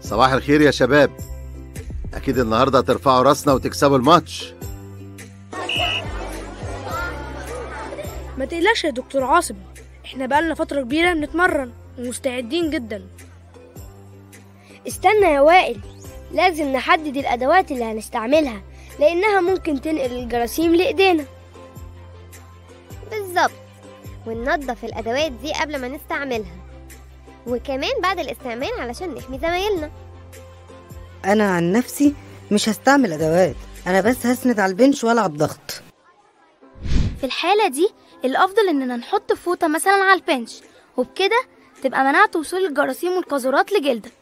صباح الخير يا شباب اكيد النهارده هترفعوا راسنا وتكسبوا الماتش ما تقلقش يا دكتور عاصم احنا بقالنا فترة كبيرة بنتمرن ومستعدين جدا استنى يا وائل لازم نحدد الأدوات اللي هنستعملها لأنها ممكن تنقل الجراثيم لإيدينا بالظبط وننظف الأدوات دي قبل ما نستعملها وكمان بعد الاستعمال علشان نحمي زمايلنا انا عن نفسي مش هستعمل ادوات انا بس هسند على البنش والعب ضغط في الحالة دي الأفضل إننا نحط فوطة مثلا على البنش وبكده تبقى منعت وصول الجراثيم والقاذورات لجلدك